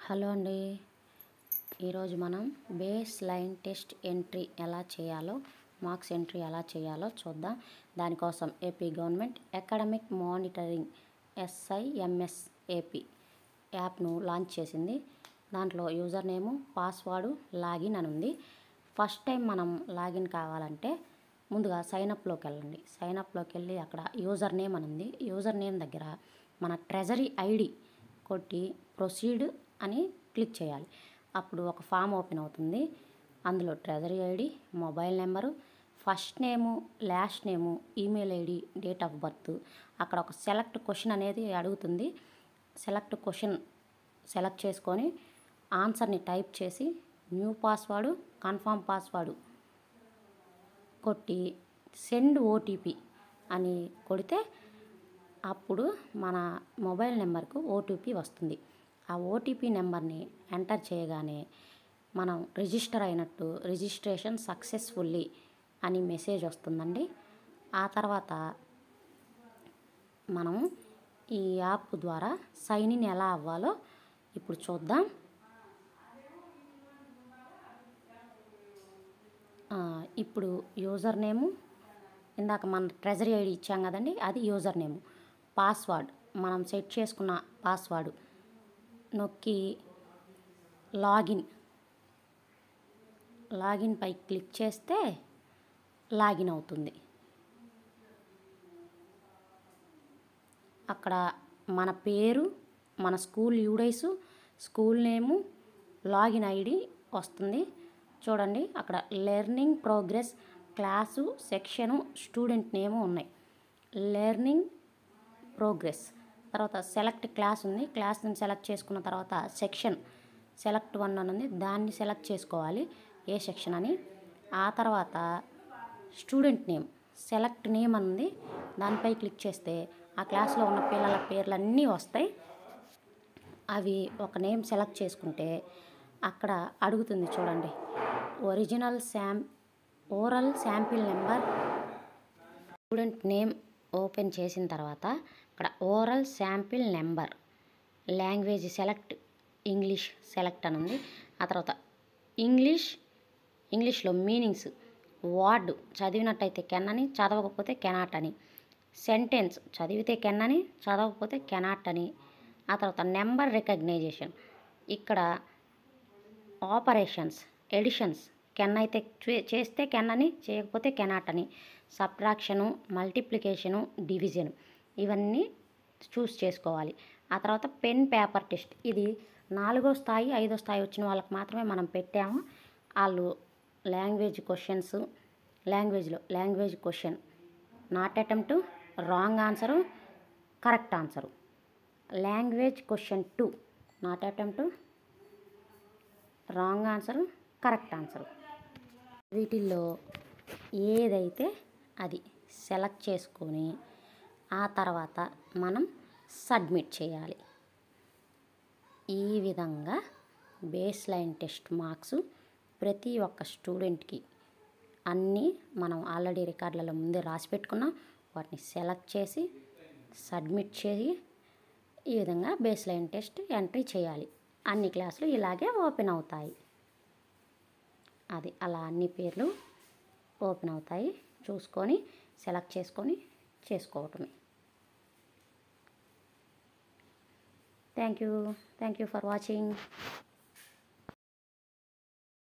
hello అండి ఈరోజు మనం బేస్ లైన్ టెస్ట్ ఎంట్రీ ఎలా చేయాలో మార్క్స్ ఎంట్రీ ఎలా చేయాలో చూద్దాం దానికోసం AP government academic monitoring SIMS AP యాప్ను లాంచ్ చేసింది దాంట్లో యూజర్ నేము పాస్వర్డ్ లాగిన్ అని ఉంది ఫస్ట్ టైం మనం లాగిన్ కావాలంటే ముందుగా సైనప్లోకి వెళ్ళండి సైనప్లోకి వెళ్ళి అక్కడ యూజర్ నేమ్ అని ఉంది యూజర్ నేమ్ దగ్గర మన ట్రెజరీ ఐడి కొట్టి ప్రొసీడ్ అని క్లిక్ చేయాలి అప్పుడు ఒక ఫామ్ ఓపెన్ అవుతుంది అందులో treasury ID mobile number first name last name email ID date of birth అక్కడ ఒక సెలెక్ట్ క్వశ్చన్ అనేది అడుగుతుంది సెలెక్ట్ క్వశ్చన్ సెలెక్ట్ చేసుకొని ఆన్సర్ని టైప్ చేసి న్యూ పాస్వర్డ్ కన్ఫర్మ్ పాస్వర్డ్ కొట్టి సెండ్ ఓటీపీ అని కొడితే అప్పుడు మన మొబైల్ నెంబర్కు ఓటీపీ వస్తుంది ఆ ఓటీపీ నెంబర్ని ఎంటర్ చేయగానే మనం రిజిస్టర్ అయినట్టు రిజిస్ట్రేషన్ సక్సెస్ఫుల్లీ అని మెసేజ్ వస్తుందండి ఆ తర్వాత మనం ఈ యాప్ ద్వారా సైన్ ఇన్ ఎలా అవ్వాలో ఇప్పుడు చూద్దాం ఆ, ఇప్పుడు యూజర్ నేము ఇందాక మన ట్రెజరీ ఐడి ఇచ్చాం కదండి అది యూజర్ నేము పాస్వర్డ్ మనం సెట్ చేసుకున్న పాస్వర్డ్ నొక్కి లాగిన్ లాగిన్ పై క్లిక్ చేస్తే లాగిన్ అవుతుంది అక్కడ మన పేరు మన school UDISE school name login ID వస్తుంది చూడండి అక్కడ learning progress class section student name ఉన్నాయి లెర్నింగ్ ప్రోగ్రెస్ తర్వాత సెలెక్ట్ క్లాస్ ఉంది క్లాస్ని సెలెక్ట్ చేసుకున్న తర్వాత సెక్షన్ సెలెక్ట్ వన్ అని ఉంది దాన్ని సెలెక్ట్ చేసుకోవాలి ఏ సెక్షన్ అని ఆ తర్వాత స్టూడెంట్ నేమ్ సెలెక్ట్ నేమ్ అని ఉంది దానిపై క్లిక్ చేస్తే ఆ క్లాస్లో ఉన్న పిల్లల పేర్లన్నీ వస్తాయి అవి ఒక నేమ్ సెలెక్ట్ చేసుకుంటే అక్కడ అడుగుతుంది చూడండి original sam oral sample number student name open చేసిన తర్వాత ఇక్కడ oral sample number language select English select అని ఉంది ఆ తర్వాత ఇంగ్లీష్ ఇంగ్లీష్లో మీనింగ్స్ వర్డ్ చదివినట్టయితే కెన్ అని చదవకపోతే కెనాట్ అని సెంటెన్స్ చదివితే కెన్ అని చదవకపోతే కెనాట్ అని ఆ తర్వాత నెంబర్ రికగ్నైజేషన్ ఇక్కడ ఆపరేషన్స్ ఎడిషన్స్ కెన్ అయితే చే- చేస్తే కెన్ అని చేయకపోతే కెనాట్ అని సబ్ట్రాక్షను మల్టిప్లికేషను డివిజన్ ఇవన్నీ చూస్ చేసుకోవాలి ఆ తర్వాత పెన్ పేపర్ టెస్ట్ ఇది నాలుగో స్థాయి ఐదో స్థాయి వచ్చిన వాళ్ళకి మాత్రమే మనం పెట్టాము వాళ్ళు లాంగ్వేజ్ క్వశ్చన్స్ లాంగ్వేజ్లో language question not attempt wrong answer correct answer language question two not attempt wrong answer correct answer వీటిల్లో ఏదైతే అది సెలెక్ట్ చేసుకొని ఆ తర్వాత మనం సబ్మిట్ చేయాలి ఈ విధంగా బేస్ లైన్ టెస్ట్ మార్క్స్ ప్రతి ఒక్క స్టూడెంట్కి అన్నీ మనం ఆల్రెడీ రికార్డులలో ముందే రాసి పెట్టుకున్నాం వాటిని సెలెక్ట్ చేసి సబ్మిట్ చేసి ఈ విధంగా బేస్ లైన్ టెస్ట్ ఎంట్రీ చేయాలి అన్ని క్లాసులు ఇలాగే ఓపెన్ అవుతాయి అది అలా అన్ని పేర్లు ఓపెన్ అవుతాయి చూసుకొని సెలెక్ట్ చేసుకొని చేసుకోవటమే thank you thank you for watching